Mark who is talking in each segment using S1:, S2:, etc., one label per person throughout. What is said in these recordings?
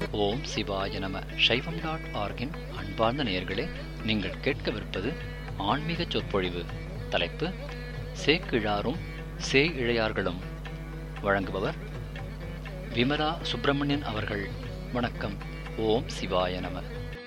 S1: ஓம் சிவாய நம சைவம் டாட் ஆர்கின் அன்பார்ந்த நேயர்களே நீங்கள் கேட்கவிருப்பது ஆன்மீக சொற்பொழிவு தலைப்பு சேக்கிழாரும் சே இழையார்களும் வழங்குபவர் விமலா சுப்பிரமணியன் அவர்கள் வணக்கம் ஓம் சிவாய நம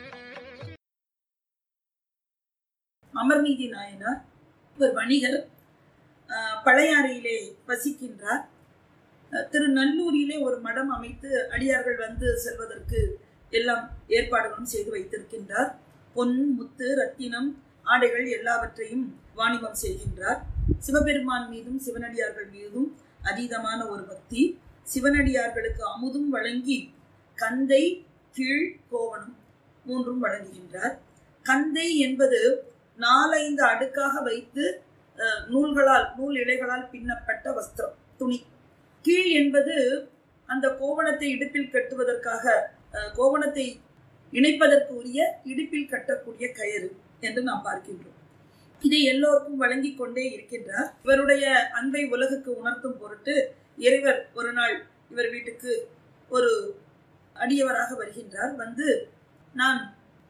S2: அமர்நீதி நாயனார் ஒரு வணிகர் அஹ், பழையாறையிலே வசிக்கின்றார் அஹ், திருநல்லூரிலே ஒரு மடம் அமைத்து அடியார்கள் வந்து செல்வதற்கு எல்லாம் ஏற்பாடுகளும் செய்து வைத்திருக்கின்றார் பொன் முத்து ரத்தினம் ஆடைகள் எல்லாவற்றையும் வாணிபம் செய்கின்றார் சிவபெருமான் மீதும் சிவனடியார்கள் மீதும் அதீதமான ஒரு பக்தி சிவனடியார்களுக்கு அமுதும் வழங்கி கந்தை கீழ் கோவணம் மூன்றும் வழங்குகின்றார் கந்தை என்பது நாலைந்து அடுக்காக வைத்து அஹ், நூல்களால் நூல் இழைகளால் பின்னப்பட்ட வஸ்திரம் துணி கீழ் என்பது அந்த கோவணத்தை இடுப்பில் கட்டுவதற்காக அஹ், கோவணத்தை இணைப்பதற்கு உரிய இடுப்பில் கட்டக்கூடிய கயிறு என்று நாம் பார்க்கின்றோம் இதை எல்லோருக்கும் வழங்கி கொண்டே இருக்கின்றார் இவருடைய அன்பை உலகுக்கு உணர்த்தும் பொருட்டு இறைவர் ஒரு நாள் இவர் வீட்டுக்கு ஒரு அடியவராக வருகின்றார் வந்து நான்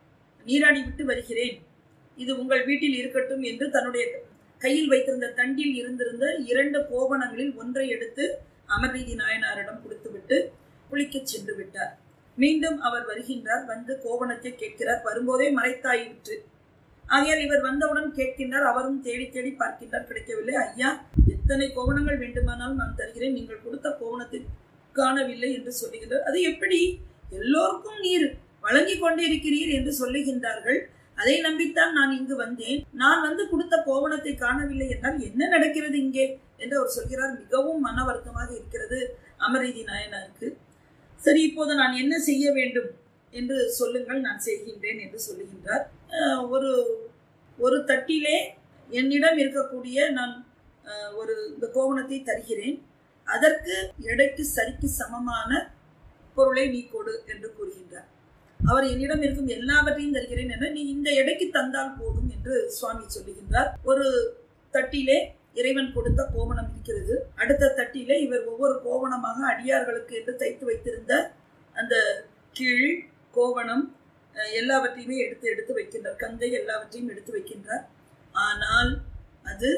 S2: நீராடி விட்டு வருகிறேன் இது உங்கள் வீட்டில் இருக்கட்டும் என்று தன்னுடைய கையில் வைத்திருந்த தண்டில் இருந்திருந்த இரண்டு கோவணங்களில் ஒன்றை எடுத்து அமர்நீதி நாயனாரிடம் கொடுத்துவிட்டு குளிக்கச் சென்று விட்டார் மீண்டும் அவர் வருகின்றார் வந்து கோவணத்தை கேட்கிறார் வரும்போதே மறைத்தாயிற்று ஆகையால் இவர் வந்தவுடன் கேட்கின்றார் அவரும் தேடி தேடி பார்க்கின்றார் கிடைக்கவில்லை ஐயா எத்தனை கோவணங்கள் வேண்டுமானாலும் நான் தருகிறேன் நீங்கள் கொடுத்த கோவணத்தை காணவில்லை என்று சொல்லுகின்றார் அது எப்படி எல்லோருக்கும் நீர் வழங்கி கொண்டிருக்கிறீர் என்று சொல்லுகின்றார்கள் அதை நம்பித்தான் நான் இங்கு வந்தேன் நான் வந்து கொடுத்த கோவணத்தை காணவில்லை என்றால் என்ன நடக்கிறது இங்கே என்று அவர் சொல்கிறார் மிகவும் மன வருத்தமாக இருக்கிறது அமரீதி நாயனாருக்கு சரி இப்போது நான் என்ன செய்ய வேண்டும் என்று சொல்லுங்கள் நான் செய்கின்றேன் என்று சொல்லுகின்றார் அஹ், ஒரு ஒரு தட்டிலே என்னிடம் இருக்கக்கூடிய நான் அஹ், ஒரு இந்த கோவணத்தை தருகிறேன் அதற்கு எடைக்கு சரிக்கு சமமான பொருளை நீ கொடு என்று கூறுகின்றார் அவர் என்னிடம் இருக்கும் எல்லாவற்றையும் தருகிறேன் என நீ இந்த எடைக்கு தந்தால் போதும் என்று சுவாமி சொல்லுகின்றார் ஒரு தட்டிலே இறைவன் கொடுத்த கோவணம் இருக்கிறது அடுத்த தட்டிலே இவர் ஒவ்வொரு கோவணமாக அடியார்களுக்கு என்று தைத்து வைத்திருந்த அந்த கீழ் கோவணம் அஹ், எல்லாவற்றையுமே எடுத்து எடுத்து வைக்கின்றார் கந்தை எல்லாவற்றையும் எடுத்து வைக்கின்றார் ஆனால் அது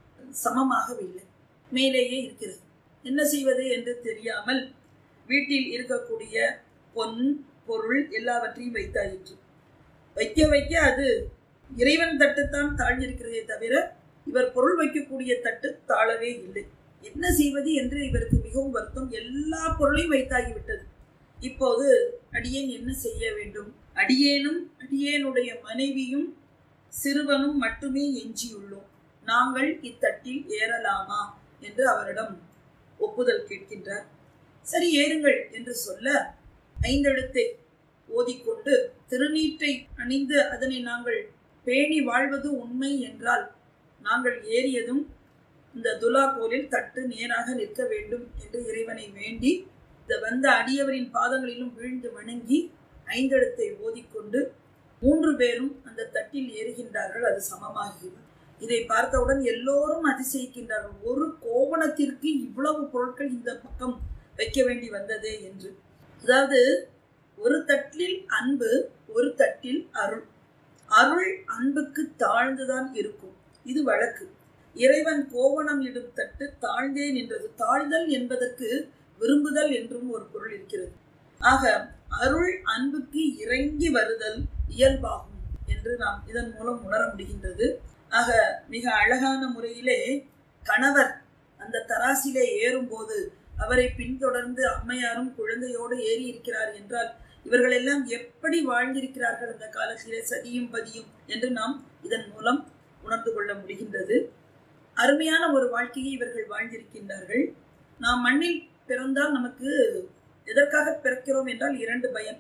S2: சமமாகவில்லை மேலேயே இருக்கிறது என்ன செய்வது என்று தெரியாமல் வீட்டில் இருக்கக்கூடிய பொன் பொருள் எல்லாவற்றையும் வைத்தாயிற்று வைக்க வைக்க அது இறைவன் தட்டுத்தான் தாழ்ந்திருக்கிறதே தவிர இவர் பொருள் வைக்கக்கூடிய தட்டு தாழவே இல்லை என்ன செய்வது என்று இவருக்கு மிகவும் வருத்தம் எல்லா பொருளையும் வைத்தாகிவிட்டது இப்போது அடியேன் என்ன செய்ய வேண்டும் அடியேனும் அடியேனுடைய மனைவியும் சிறுவனும் மட்டுமே எஞ்சியுள்ளோம் நாங்கள் இத்தட்டில் ஏறலாமா என்று அவரிடம் ஒப்புதல் கேட்கின்றார் சரி ஏறுங்கள் என்று சொல்ல ஐந்தெழுத்தை ஓதிக்கொண்டு திருநீற்றை அணிந்து அதனை நாங்கள் பேணி வாழ்வது உண்மை என்றால் நாங்கள் ஏறியதும் இந்த துலா கோலில் தட்டு நேராக நிற்க வேண்டும் என்று இறைவனை வேண்டி இந்த வந்த அடியவரின் பாதங்களிலும் வீழ்ந்து வணங்கி ஐந்தெழுத்தை ஓதிக்கொண்டு மூன்று பேரும் அந்த தட்டில் ஏறுகின்றார்கள் அது சமமாகிறது இதை பார்த்தவுடன் எல்லோரும் அதிசயிக்கின்றார்கள் ஒரு கோவணத்திற்கு இவ்வளவு பொருட்கள் இந்த பக்கம் வைக்க வேண்டி வந்ததே என்று அதாவது ஒரு தட்டில் அன்பு ஒரு தட்டில் அருள் அருள் அன்புக்கு தாழ்ந்துதான் இருக்கும் இது வழக்கு இறைவன் கோவணம் இடும் தட்டு தாழ்ந்தே நின்றது தாழ்தல் என்பதற்கு விரும்புதல் என்றும் ஒரு பொருள் இருக்கிறது ஆக அருள் அன்புக்கு இறங்கி வருதல் இயல்பாகும் என்று நாம் இதன் மூலம் உணர முடிகின்றது ஆக மிக அழகான முறையிலே கணவர் அந்த தராசிலே ஏறும்போது அவரை பின்தொடர்ந்து அம்மையாரும் குழந்தையோடு ஏறி இருக்கிறார் என்றால் இவர்கள் எல்லாம் எப்படி வாழ்ந்திருக்கிறார்கள் அந்த காலத்திலே சதியும் பதியும் என்று நாம் இதன் மூலம் உணர்ந்து கொள்ள முடிகின்றது அருமையான ஒரு வாழ்க்கையை இவர்கள் வாழ்ந்திருக்கின்றார்கள் நாம் மண்ணில் பிறந்தால் நமக்கு எதற்காக பிறக்கிறோம் என்றால் இரண்டு பயன்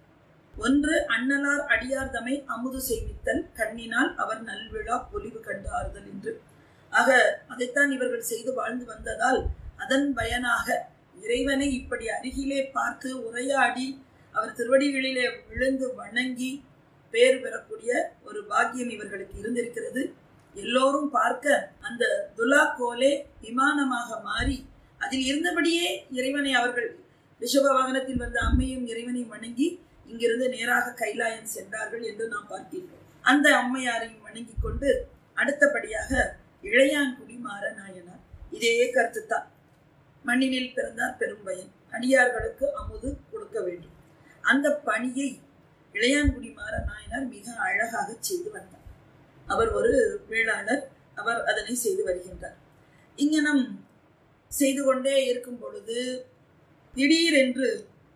S2: ஒன்று அண்ணலார் அடியார் தமை அமுது செய்வித்தல் கண்ணினால் அவர் நல்விழா பொலிவு கண்டார்தல் என்று ஆக அதைத்தான் இவர்கள் செய்து வாழ்ந்து வந்ததால் அதன் பயனாக இறைவனை இப்படி அருகிலே பார்த்து உரையாடி அவர் திருவடிகளிலே விழுந்து வணங்கி பேர் பெறக்கூடிய ஒரு பாக்கியம் இவர்களுக்கு இருந்திருக்கிறது எல்லோரும் பார்க்க அந்த துலா கோலே விமானமாக மாறி அதில் இருந்தபடியே இறைவனை அவர்கள் ரிஷப வாகனத்தில் வந்த அம்மையும் இறைவனையும் வணங்கி இங்கிருந்து நேராக கைலாயம் சென்றார்கள் என்று நாம் பார்க்கின்றோம் அந்த அம்மையாரையும் வணங்கி கொண்டு அடுத்தபடியாக இளையான்குடி மாற நாயனார் இதே கருத்து தான் மண்ணினில் பிறந்தார் பெரும் பயன் அடியார்களுக்கு அமுது கொடுக்க வேண்டும் அந்த பணியை இளையான்குடி மாற நாயனார் மிக அழகாக செய்து வந்தார் அவர் ஒரு வேளாளர் அவர் அதனை செய்து வருகின்றார் இங்கனம் செய்து கொண்டே இருக்கும் பொழுது திடீரென்று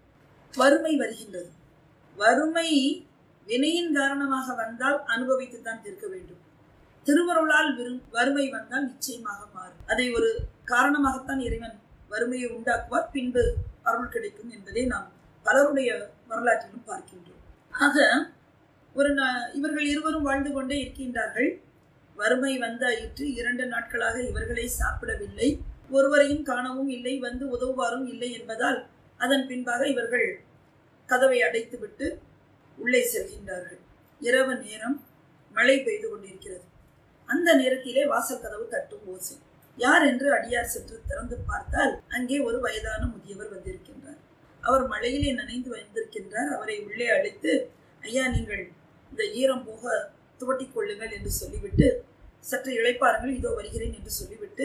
S2: வறுமை வருகின்றது வறுமை வினையின் காரணமாக வந்தால் அனுபவித்துத்தான் தீர்க்க வேண்டும் திருவருளால் விரும் வறுமை வந்தால் நிச்சயமாக மாறும் அதை ஒரு காரணமாகத்தான் இறைவன் வறுமையை உண்டாக்குவார் பின்பு அருள் கிடைக்கும் என்பதை நாம் பலருடைய வரலாற்றிலும் பார்க்கின்றோம் ஆக ஒரு இவர்கள் இருவரும் வாழ்ந்து கொண்டே இருக்கின்றார்கள் வறுமை வந்தாயிற்று இரண்டு நாட்களாக இவர்களை சாப்பிடவில்லை ஒருவரையும் காணவும் இல்லை வந்து உதவுவாரும் இல்லை என்பதால் அதன் பின்பாக இவர்கள் கதவை அடைத்துவிட்டு உள்ளே செல்கின்றார்கள் இரவு நேரம் மழை பெய்து கொண்டிருக்கிறது அந்த நேரத்திலே வாசல் கதவு தட்டும் ஓசை யார் என்று அடியார் சென்று திறந்து பார்த்தால் அங்கே ஒரு வயதான முதியவர் வந்திருக்கின்றார் அவர் மழையிலே நனைந்து வந்திருக்கின்றார் அவரை உள்ளே அழைத்து ஐயா நீங்கள் இந்த ஈரம் போக துவட்டிக் கொள்ளுங்கள் என்று சொல்லிவிட்டு சற்று இழைப்பாருங்கள் இதோ வருகிறேன் என்று சொல்லிவிட்டு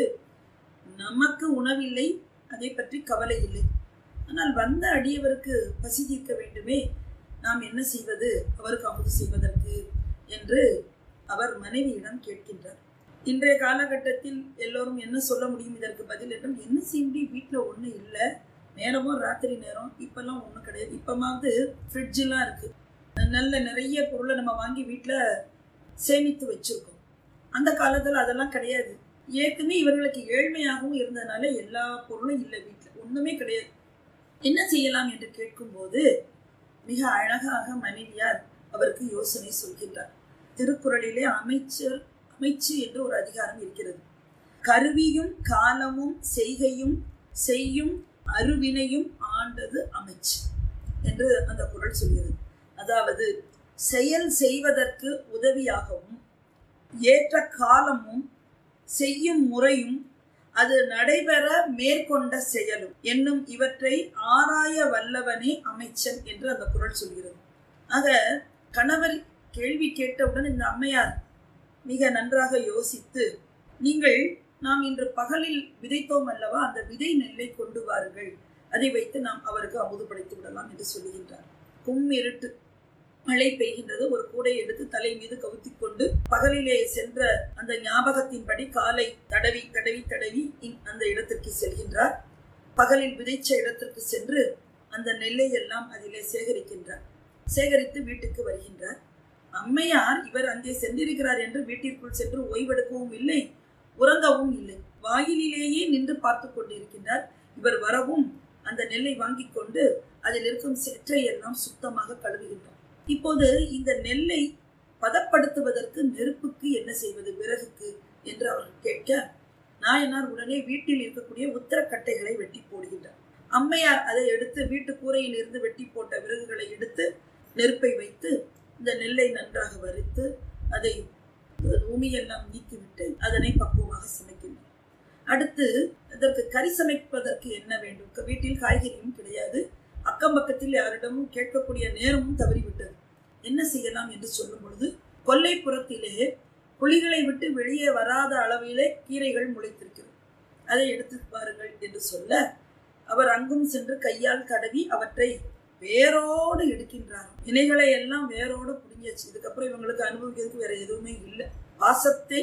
S2: நமக்கு உணவில்லை அதை பற்றி கவலை இல்லை ஆனால் வந்த அடியவருக்கு பசி தீர்க்க வேண்டுமே நாம் என்ன செய்வது அவருக்கு அமுது செய்வதற்கு என்று அவர் மனைவியிடம் கேட்கின்றார் இன்றைய காலகட்டத்தில் எல்லோரும் என்ன சொல்ல முடியும் இதற்கு பதில் என்றும் என்ன செய்ய முடியும் வீட்டில் ஒன்றும் இல்லை நேரமும் ராத்திரி நேரம் இப்பெல்லாம் ஒன்றும் கிடையாது இப்போமாவது ஃப்ரிட்ஜெலாம் இருக்குது நல்ல நிறைய பொருளை நம்ம வாங்கி வீட்டில் சேமித்து வச்சுருக்கோம் அந்த காலத்தில் அதெல்லாம் கிடையாது ஏற்கனவே இவர்களுக்கு ஏழ்மையாகவும் இருந்ததுனால எல்லா பொருளும் இல்லை வீட்டில் ஒன்றுமே கிடையாது என்ன செய்யலாம் என்று கேட்கும்போது மிக அழகாக மனைவியார் அவருக்கு யோசனை சொல்கின்றார் திருக்குறளிலே அமைச்சர் அமைச்சு என்று ஒரு அதிகாரம் இருக்கிறது கருவியும் காலமும் செய்கையும் செய்யும் அருவினையும் ஆண்டது அமைச்சு என்று அந்த குரல் சொல்கிறது அதாவது செயல் செய்வதற்கு உதவியாகவும் ஏற்ற காலமும் செய்யும் முறையும் அது நடைபெற மேற்கொண்ட செயலும் என்னும் இவற்றை ஆராய வல்லவனே அமைச்சன் என்று அந்த குரல் சொல்கிறது ஆக கணவர் கேள்வி கேட்டவுடன் இந்த அம்மையார் மிக நன்றாக யோசித்து நீங்கள் நாம் இன்று பகலில் விதைத்தோம் அல்லவா அந்த விதை நெல்லை கொண்டு வாருங்கள் அதை வைத்து நாம் அவருக்கு அமுதுபடைத்து விடலாம் என்று சொல்லுகின்றார் கும் இருட்டு மழை பெய்கின்றது ஒரு கூடை எடுத்து தலை மீது கவுத்தி கொண்டு பகலிலே சென்ற அந்த ஞாபகத்தின்படி காலை தடவி தடவி தடவி அந்த இடத்திற்கு செல்கின்றார் பகலில் விதைச்ச இடத்திற்கு சென்று அந்த நெல்லை எல்லாம் அதிலே சேகரிக்கின்றார் சேகரித்து வீட்டுக்கு வருகின்றார் அம்மையார் இவர் அங்கே சென்றிருக்கிறார் என்று வீட்டிற்குள் சென்று ஓய்வெடுக்கவும் இல்லை உறங்கவும் இல்லை வாயிலிலேயே நின்று பார்த்து கொண்டிருக்கின்றார் இவர் வரவும் அந்த நெல்லை வாங்கி கொண்டு அதில் இருக்கும் செற்றை எல்லாம் சுத்தமாக கழுவுகின்றார் இப்போது இந்த நெல்லை பதப்படுத்துவதற்கு நெருப்புக்கு என்ன செய்வது விறகுக்கு என்று அவர்கள் கேட்க நாயனார் உடனே வீட்டில் இருக்கக்கூடிய உத்தரக்கட்டைகளை வெட்டி போடுகின்றார் அம்மையார் அதை எடுத்து வீட்டு கூரையில் இருந்து வெட்டி போட்ட விறகுகளை எடுத்து நெருப்பை வைத்து இந்த நெல்லை நன்றாக வறுத்து அதை உமியெல்லாம் நீக்கிவிட்டு அதனை பக்குவமாக சமைக்கின்றார் அடுத்து இதற்கு கறி சமைப்பதற்கு என்ன வேண்டும் வீட்டில் காய்கறியும் கிடையாது அக்கம் பக்கத்தில் யாரிடமும் கேட்கக்கூடிய நேரமும் தவறிவிட்டது என்ன செய்யலாம் என்று சொல்லும் பொழுது கொல்லைப்புறத்திலே புலிகளை விட்டு வெளியே வராத அளவிலே கீரைகள் முளைத்திருக்கிறது அதை எடுத்து பாருங்கள் என்று சொல்ல அவர் அங்கும் சென்று கையால் தடவி அவற்றை வேரோடு எடுக்கின்றார் இணைகளை எல்லாம் வேரோடு புடிஞ்சாச்சு இதுக்கப்புறம் இவங்களுக்கு அனுபவிக்கிறதுக்கு வேற எதுவுமே இல்லை பாசத்தை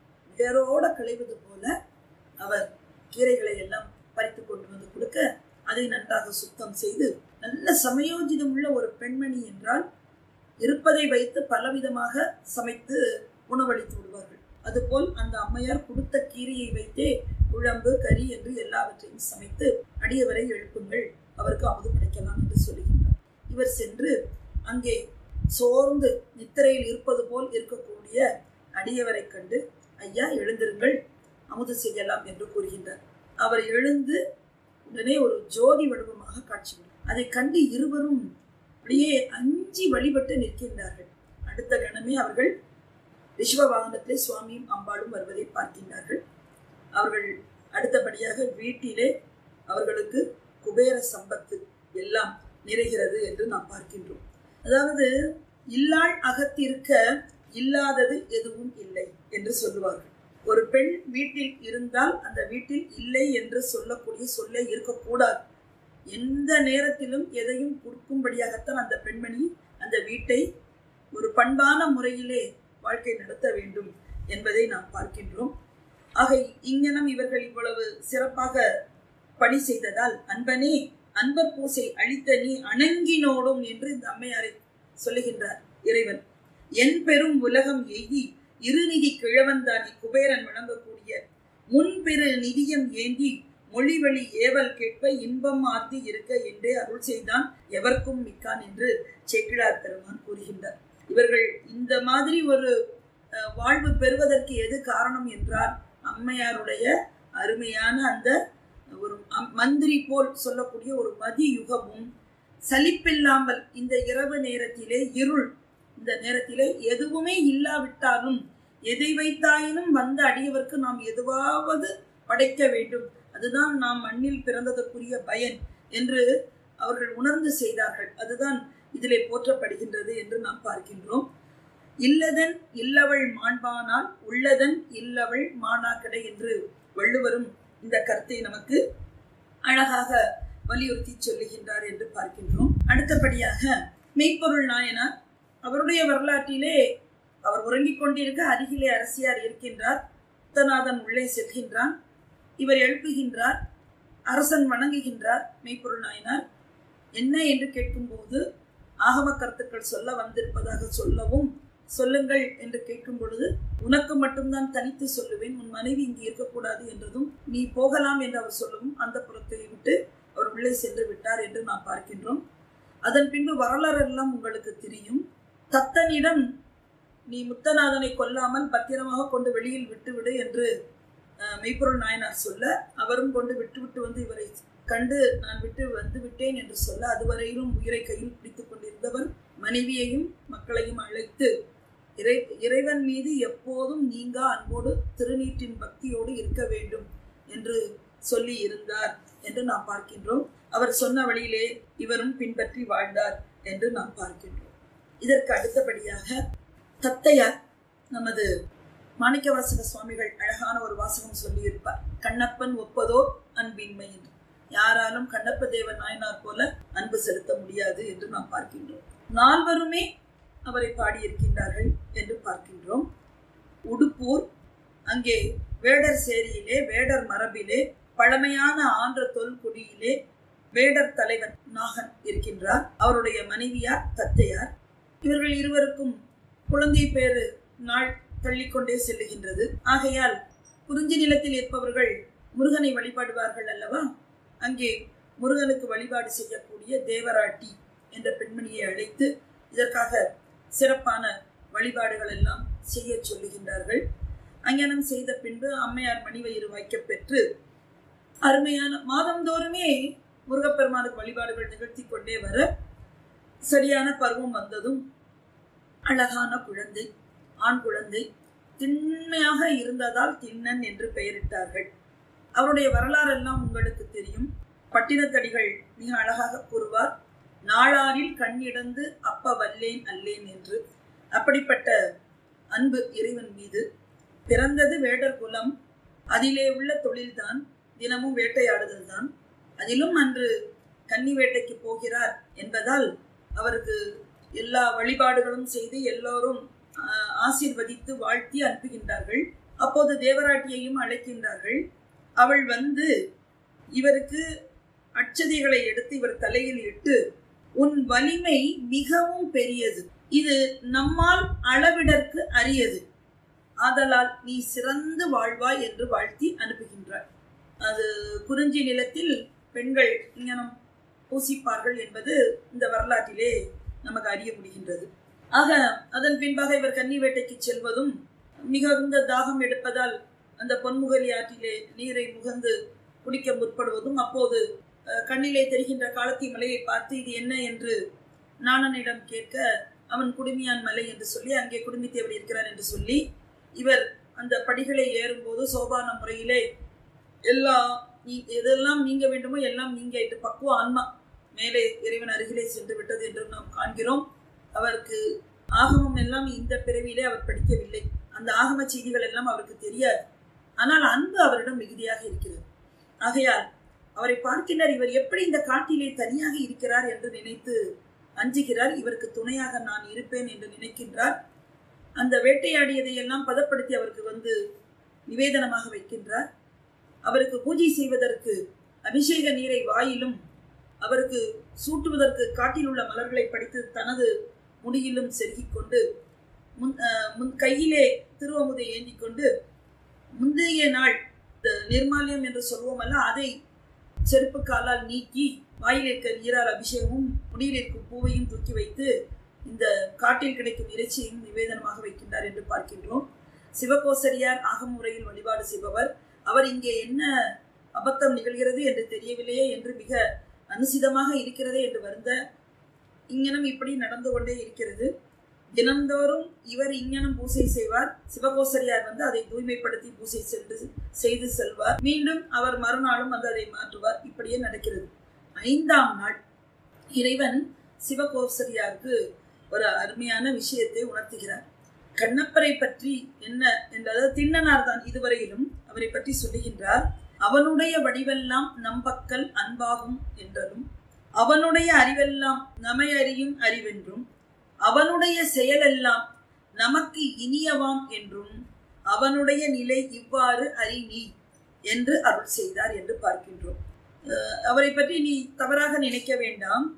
S2: வேரோட களைவது போல அவர் கீரைகளை எல்லாம் பறித்து கொண்டு வந்து கொடுக்க அதை நன்றாக சுத்தம் செய்து நல்ல சமயோஜிதம் உள்ள ஒரு பெண்மணி என்றால் இருப்பதை வைத்து பலவிதமாக சமைத்து உணவளித்து விடுவார்கள் அதுபோல் அந்த அம்மையார் கொடுத்த கீரையை வைத்தே குழம்பு கறி என்று எல்லாவற்றையும் சமைத்து அடியவரை எழுப்புங்கள் அவருக்கு அமுது படைக்கலாம் என்று சொல்லுகின்றார் இவர் சென்று அங்கே சோர்ந்து நித்திரையில் இருப்பது போல் இருக்கக்கூடிய அடியவரை கண்டு ஐயா எழுந்திருங்கள் அமுது செய்யலாம் என்று கூறுகின்றார் அவர் எழுந்து உடனே ஒரு ஜோதி வடிவமாக காட்சி அதை கண்டு இருவரும் அப்படியே அஞ்சி வழிபட்டு நிற்கின்றார்கள் அடுத்த கணமே அவர்கள் ரிஷப வாகனத்திலே சுவாமியும் அம்பாளும் வருவதை பார்க்கின்றார்கள் அவர்கள் அடுத்தபடியாக வீட்டிலே அவர்களுக்கு குபேர சம்பத்து எல்லாம் நிறைகிறது என்று நாம் பார்க்கின்றோம் அதாவது இல்லாள் அகத்திருக்க இல்லாதது எதுவும் இல்லை என்று சொல்லுவார்கள் ஒரு பெண் வீட்டில் இருந்தால் அந்த வீட்டில் இல்லை என்று சொல்லக்கூடிய சொல்லே இருக்கக்கூடாது எந்த நேரத்திலும் எதையும் கொடுக்கும்படியாகத்தான் அந்த பெண்மணி அந்த வீட்டை ஒரு பண்பான முறையிலே வாழ்க்கை நடத்த வேண்டும் என்பதை நாம் பார்க்கின்றோம் ஆக இங்கனம் இவர்கள் இவ்வளவு சிறப்பாக பணி செய்ததால் அன்பனே அன்பர் பூசை அளித்த நீ அணங்கினோடும் என்று இந்த அம்மையாரை சொல்லுகின்றார் இறைவன் என் பெரும் உலகம் எய்தி இருநிதி கிழவன்தானி குபேரன் வழங்கக்கூடிய முன்பிரு நிதியம் ஏந்தி மொழிவழி ஏவல் கேட்ப இன்பம் ஆர்த்தி இருக்க என்றே அருள் செய்தான் எவர்க்கும் மிக்கான் என்று சேக்கிழார் பெருமான் கூறுகின்றார் இவர்கள் இந்த மாதிரி ஒரு வாழ்வு பெறுவதற்கு எது காரணம் என்றால் அம்மையாருடைய அருமையான அந்த ஒரு மந்திரி போல் சொல்லக்கூடிய ஒரு மதி யுகமும் சலிப்பில்லாமல் இந்த இரவு நேரத்திலே இருள் இந்த நேரத்திலே எதுவுமே இல்லாவிட்டாலும் எதை வைத்தாயினும் வந்த அடியவர்க்கு நாம் எதுவாவது படைக்க வேண்டும் அதுதான் நாம் மண்ணில் பிறந்ததற்குரிய பயன் என்று அவர்கள் உணர்ந்து செய்தார்கள் அதுதான் இதிலே போற்றப்படுகின்றது என்று நாம் பார்க்கின்றோம் இல்லதன் இல்லவள் மாண்பானால் உள்ளதன் இல்லவள் மானாக்கடை என்று வள்ளுவரும் இந்த கருத்தை நமக்கு அழகாக வலியுறுத்தி சொல்லுகின்றார் என்று பார்க்கின்றோம் அடுத்தபடியாக மெய்ப்பொருள் நாயனார் அவருடைய வரலாற்றிலே அவர் உறங்கிக் கொண்டிருக்க அருகிலே அரசியார் இருக்கின்றார் முத்தநாதன் உள்ளே செல்கின்றான் இவர் எழுப்புகின்றார் அரசன் வணங்குகின்றார் மெய்ப்பொருள் நாயனார் என்ன என்று கேட்கும்போது ஆகம கருத்துக்கள் சொல்ல வந்திருப்பதாக சொல்லவும் சொல்லுங்கள் என்று கேட்கும் பொழுது உனக்கு மட்டும்தான் தனித்து சொல்லுவேன் உன் மனைவி இங்கு இருக்கக்கூடாது என்றதும் நீ போகலாம் என்று அவர் சொல்லவும் அந்த புறத்தை விட்டு அவர் உள்ளே சென்று விட்டார் என்று நாம் பார்க்கின்றோம் அதன் பின்பு வரலாறு எல்லாம் உங்களுக்கு தெரியும் தத்தனிடம் நீ முத்தநாதனை கொல்லாமல் பத்திரமாக கொண்டு வெளியில் விட்டுவிடு என்று மெய்ப்பொருள் நாயனார் சொல்ல அவரும் கொண்டு விட்டு விட்டு வந்து இவரை கண்டு நான் விட்டு வந்து விட்டேன் என்று சொல்ல அதுவரையிலும் உயிரை கையில் பிடித்துக் கொண்டிருந்தவர் மனைவியையும் மக்களையும் அழைத்து இறை இறைவன் மீது எப்போதும் நீங்கா அன்போடு திருநீற்றின் பக்தியோடு இருக்க வேண்டும் என்று சொல்லி இருந்தார் என்று நாம் பார்க்கின்றோம் அவர் சொன்ன வழியிலே இவரும் பின்பற்றி வாழ்ந்தார் என்று நாம் பார்க்கின்றோம் இதற்கு அடுத்தபடியாக தத்தையார் நமது மாணிக்கவாசக சுவாமிகள் அழகான ஒரு வாசகம் சொல்லியிருப்பார் கண்ணப்பன் ஒப்பதோர் அன்பின்மை என்று யாராலும் கண்ணப்ப தேவன் நாயனார் போல அன்பு செலுத்த முடியாது என்று நாம் பார்க்கின்றோம் நால்வருமே அவரை பாடியிருக்கின்றார்கள் என்று பார்க்கின்றோம் உடுப்பூர் அங்கே வேடர் சேரியிலே வேடர் மரபிலே பழமையான ஆன்ற தொல்குடியிலே வேடர் தலைவன் நாகன் இருக்கின்றார் அவருடைய மனைவியார் தத்தையார் இவர்கள் இருவருக்கும் குழந்தை பேரு நாள் தள்ளிக்கொண்டே செல்லுகின்றது ஆகையால் குறிஞ்சி நிலத்தில் இருப்பவர்கள் முருகனை வழிபாடுவார்கள் அல்லவா அங்கே முருகனுக்கு வழிபாடு செய்யக்கூடிய தேவராட்டி என்ற பெண்மணியை அழைத்து இதற்காக சிறப்பான வழிபாடுகள் எல்லாம் செய்ய சொல்லுகின்றார்கள் அங்கனம் செய்த பின்பு அம்மையார் மணிவயிறு வைக்கப்பெற்று அருமையான மாதந்தோறுமே முருகப்பெருமானுக்கு வழிபாடுகள் நிகழ்த்தி கொண்டே வர சரியான பருவம் வந்ததும் அழகான குழந்தை ஆண் குழந்தை திண்மையாக இருந்ததால் திண்ணன் என்று பெயரிட்டார்கள் அவருடைய வரலாறு எல்லாம் உங்களுக்கு தெரியும் பட்டினத்தடிகள் மிக அழகாக கூறுவார் நாளாரில் கண்ணிடந்து அப்ப வல்லேன் அல்லேன் என்று அப்படிப்பட்ட அன்பு இறைவன் மீது பிறந்தது வேடர் குலம் அதிலே உள்ள தொழில்தான் தினமும் வேட்டையாடுதல் தான் அதிலும் அன்று கன்னி வேட்டைக்கு போகிறார் என்பதால் அவருக்கு எல்லா வழிபாடுகளும் செய்து எல்லோரும் ஆசீர்வதித்து வாழ்த்தி அனுப்புகின்றார்கள் அப்போது தேவராட்டியையும் அழைக்கின்றார்கள் அவள் வந்து இவருக்கு அச்சதைகளை எடுத்து இவர் தலையில் இட்டு உன் வலிமை மிகவும் பெரியது இது நம்மால் அளவிடற்கு அரியது ஆதலால் நீ சிறந்து வாழ்வாய் என்று வாழ்த்தி அனுப்புகின்றார் அது குறிஞ்சி நிலத்தில் பெண்கள் இங்கனம் பூசிப்பார்கள் என்பது இந்த வரலாற்றிலே நமக்கு அறிய முடிகின்றது ஆக அதன் பின்பாக இவர் கன்னி வேட்டைக்கு செல்வதும் மிகுந்த தாகம் எடுப்பதால் அந்த பொன்முகலி ஆற்றிலே நீரை முகந்து குடிக்க முற்படுவதும் அப்போது கண்ணிலே தெரிகின்ற காலத்தி மலையை பார்த்து இது என்ன என்று நாணனிடம் கேட்க அவன் குடுமியான் மலை என்று சொல்லி அங்கே குடுமித்தேவர் இருக்கிறார் என்று சொல்லி இவர் அந்த படிகளை ஏறும்போது சோபான முறையிலே எல்லா நீ எதெல்லாம் நீங்க வேண்டுமோ எல்லாம் நீங்கிட்டு பக்குவ ஆன்மா மேலே இறைவன் அருகிலே சென்று விட்டது என்று நாம் காண்கிறோம் அவருக்கு ஆகமம் எல்லாம் இந்த பிறவியிலே அவர் படிக்கவில்லை அந்த ஆகம செய்திகள் எல்லாம் அவருக்கு தெரியாது ஆனால் அன்பு அவரிடம் மிகுதியாக இருக்கிறது ஆகையால் அவரை பார்க்கின்றார் இவர் எப்படி இந்த காட்டிலே தனியாக இருக்கிறார் என்று நினைத்து அஞ்சுகிறார் இவருக்கு துணையாக நான் இருப்பேன் என்று நினைக்கின்றார் அந்த வேட்டையாடியதை எல்லாம் பதப்படுத்தி அவருக்கு வந்து நிவேதனமாக வைக்கின்றார் அவருக்கு பூஜை செய்வதற்கு அபிஷேக நீரை வாயிலும் அவருக்கு சூட்டுவதற்கு காட்டில் உள்ள மலர்களை படித்து தனது முடியிலும் செருகிக் கொண்டு முன் அஹ், முன் கையிலே திருவமுதை ஏந்தி கொண்டு முந்தைய நாள் இந்த நிர்மால்யம் என்று சொல்வோம் அல்ல அதை செருப்பு காலால் நீக்கி வாயில் இருக்க நீரால் அபிஷேகமும் முடியில் இருக்கும் பூவையும் தூக்கி வைத்து இந்த காட்டில் கிடைக்கும் இறைச்சியையும் நிவேதனமாக வைக்கின்றார் என்று பார்க்கின்றோம் சிவகோசரியார் ஆகமுறையில் வழிபாடு செய்பவர் அவர் இங்கே என்ன அபத்தம் நிகழ்கிறது என்று தெரியவில்லையே என்று மிக அனுசிதமாக இருக்கிறதே என்று வருந்த இங்கனம் இப்படி நடந்து கொண்டே இருக்கிறது தினந்தோறும் இவர் இங்கனம் பூசை செய்வார் சிவகோசரியார் வந்து அதை தூய்மைப்படுத்தி பூசை சென்று செய்து செல்வார் மீண்டும் அவர் மறுநாளும் வந்து அதை மாற்றுவார் இப்படியே நடக்கிறது ஐந்தாம் நாள் இறைவன் சிவகோசரியாருக்கு ஒரு அருமையான விஷயத்தை உணர்த்துகிறார் கண்ணப்பரை பற்றி என்ன என்றது திண்ணனார் தான் இதுவரையிலும் அவரை பற்றி சொல்லுகின்றார் அவனுடைய வடிவெல்லாம் நம்பக்கல் அன்பாகும் என்றதும் அவனுடைய அறிவெல்லாம் நமை அறியும் அறிவென்றும் அவனுடைய செயலெல்லாம் நமக்கு இனியவாம் என்றும் அவனுடைய நிலை இவ்வாறு அறி நீ என்று அருள் செய்தார் என்று பார்க்கின்றோம் அஹ் அவரை பற்றி நீ தவறாக நினைக்க வேண்டாம்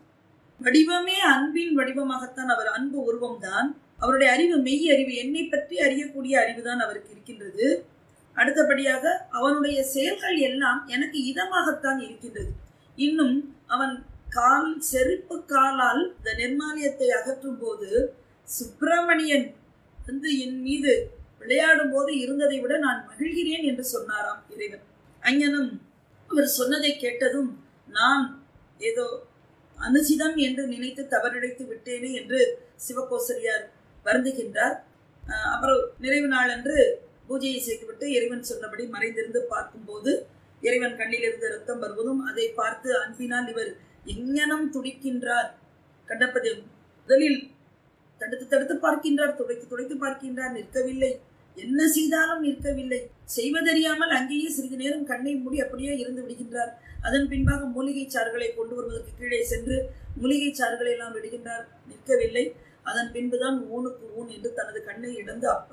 S2: வடிவமே அன்பின் வடிவமாகத்தான் அவர் அன்பு உருவம்தான் அவருடைய அறிவு மெய் அறிவு என்னை பற்றி அறியக்கூடிய அறிவுதான் அவருக்கு இருக்கின்றது அடுத்தபடியாக அவனுடைய செயல்கள் எல்லாம் எனக்கு இதமாகத்தான் இருக்கின்றது இன்னும் அவன் கால் செருப்பு காலால் இந்த நிர்மாலியத்தை அகற்றும் போது சுப்பிரமணியன் வந்து என் மீது விளையாடும் போது இருந்ததை விட நான் மகிழ்கிறேன் என்று சொன்னாராம் இறைவன் அஞ்ஞனும் அவர் சொன்னதை கேட்டதும் நான் ஏதோ அனுசிதம் என்று நினைத்து தவறிழைத்து விட்டேனே என்று சிவகோசரியார் வருந்துகின்றார் அஹ் அப்புறம் நிறைவு நாள் அன்று பூஜையை செய்துவிட்டு இறைவன் சொன்னபடி மறைந்திருந்து பார்க்கும்போது இறைவன் கண்ணிலிருந்து ரத்தம் வருவதும் அதை பார்த்து அன்பினால் இவர் எங்ஙனம் துடிக்கின்றார் கண்டப்பது முதலில் தடுத்து தடுத்து பார்க்கின்றார் துடைத்து துடைத்து பார்க்கின்றார் நிற்கவில்லை என்ன செய்தாலும் நிற்கவில்லை செய்வதறியாமல் அங்கேயே சிறிது நேரம் கண்ணை மூடி அப்படியே இருந்து விடுகின்றார் அதன் பின்பாக மூலிகை சாறுகளை கொண்டு வருவதற்கு கீழே சென்று மூலிகை சாறுகளை எல்லாம் விடுகின்றார் நிற்கவில்லை அதன் பின்புதான் ஊனுக்கு ஊன் என்று தனது கண்ணை இழந்து அப்ப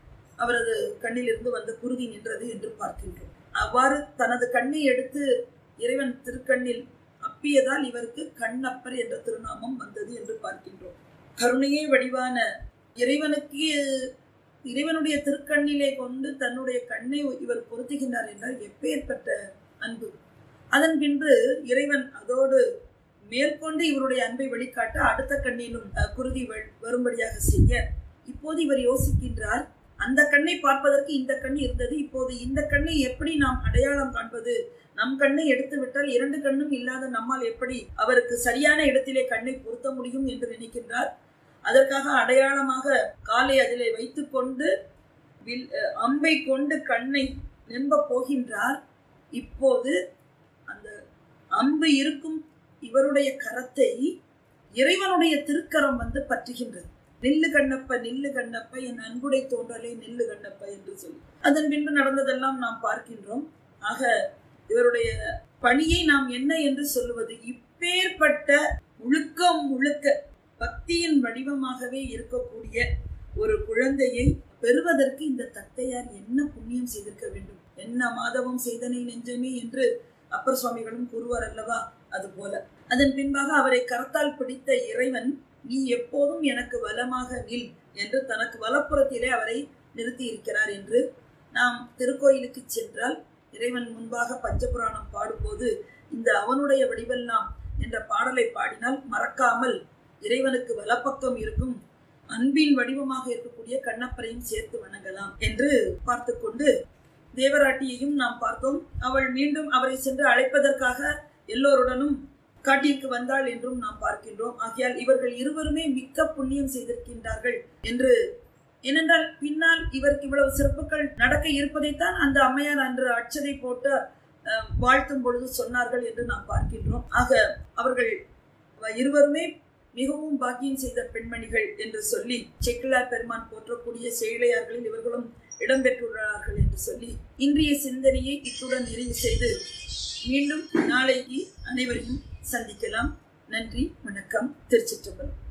S2: அவரது கண்ணிலிருந்து வந்த குருதி நின்றது என்று பார்க்கின்றோம் அவ்வாறு தனது கண்ணை எடுத்து இறைவன் திருக்கண்ணில் அப்பியதால் இவருக்கு கண்ணப்பர் என்ற திருநாமம் வந்தது என்று பார்க்கின்றோம் கருணையே வடிவான இறைவனுக்கு இறைவனுடைய திருக்கண்ணிலே கொண்டு தன்னுடைய கண்ணை இவர் பொருத்துகின்றார் என்றால் எப்பேற்பட்ட அன்பு அதன் பின்பு இறைவன் அதோடு மேற்கொண்டு இவருடைய அன்பை வெளிக்காட்ட அடுத்த கண்ணிலும் அஹ், குருதி வ- வரும்படியாக செய்ய இப்போது இவர் யோசிக்கின்றார் அந்த கண்ணை பார்ப்பதற்கு இந்த கண் இருந்தது இப்போது இந்த கண்ணை எப்படி நாம் அடையாளம் காண்பது நம் கண்ணை எடுத்து விட்டால் இரண்டு கண்ணும் இல்லாத நம்மால் எப்படி அவருக்கு சரியான இடத்திலே கண்ணை பொருத்த முடியும் என்று நினைக்கின்றார் அதற்காக அடையாளமாக காலை அதிலே வைத்துக்கொண்டு வில் அஹ், அம்பை கொண்டு கண்ணை நெம்ப போகின்றார் இப்போது அந்த அம்பு இருக்கும் இவருடைய கரத்தை இறைவனுடைய திருக்கரம் வந்து பற்றுகின்றது நில்லு கண்ணப்ப நில்லு கண்ணப்ப என் அன்புடை தோன்றலே நில்லு கண்ணப்ப என்று சொல்லி அதன் பின்பு நடந்ததெல்லாம் நாம் பார்க்கின்றோம் ஆக இவருடைய பணியை நாம் என்ன என்று சொல்லுவது இப்பேற்பட்ட முழுக்கம் முழுக்க பக்தியின் வடிவமாகவே இருக்கக்கூடிய ஒரு குழந்தையை பெறுவதற்கு இந்த தத்தையார் என்ன புண்ணியம் செய்திருக்க வேண்டும் என்ன மாதவம் செய்தனை நெஞ்சமே என்று அப்பர் சுவாமிகளும் கூறுவார் அல்லவா அது போல அதன் பின்பாக அவரை கரத்தால் பிடித்த இறைவன் நீ எப்போதும் எனக்கு வலமாக நில் என்று தனக்கு வலப்புறத்திலே அவரை நிறுத்தி இருக்கிறார் என்று நாம் திருக்கோயிலுக்கு சென்றால் இறைவன் முன்பாக பஞ்சபுராணம் பாடும்போது இந்த அவனுடைய வடிவெல்லாம் என்ற பாடலை பாடினால் மறக்காமல் இறைவனுக்கு வலப்பக்கம் இருக்கும் அன்பின் வடிவமாக இருக்கக்கூடிய கண்ணப்பரையும் சேர்த்து வணங்கலாம் என்று பார்த்து கொண்டு தேவராட்டியையும் நாம் பார்த்தோம் அவள் மீண்டும் அவரை சென்று அழைப்பதற்காக எல்லோருடனும் காட்டிற்கு வந்தாள் என்றும் நாம் பார்க்கின்றோம் ஆகையால் இவர்கள் இருவருமே மிக்க புண்ணியம் செய்திருக்கின்றார்கள் என்று ஏனென்றால் பின்னால் இவருக்கு இவ்வளவு சிறப்புகள் நடக்க இருப்பதைத்தான் அந்த அம்மையார் அன்று அச்சதை போட்டு அஹ், வாழ்த்தும் பொழுது சொன்னார்கள் என்று நாம் பார்க்கின்றோம் ஆக அவர்கள் இருவருமே மிகவும் பாக்கியம் செய்த பெண்மணிகள் என்று சொல்லி செக்கிலார் பெருமான் போற்றக்கூடிய செயலையார்களில் இவர்களும் இடம்பெற்றுள்ளார்கள் என்று சொல்லி இன்றைய சிந்தனையை இத்துடன் நிறைவு செய்து மீண்டும் நாளைக்கு அனைவரையும் சந்திக்கலாம் நன்றி வணக்கம் திருச்சிற்றம்பலம்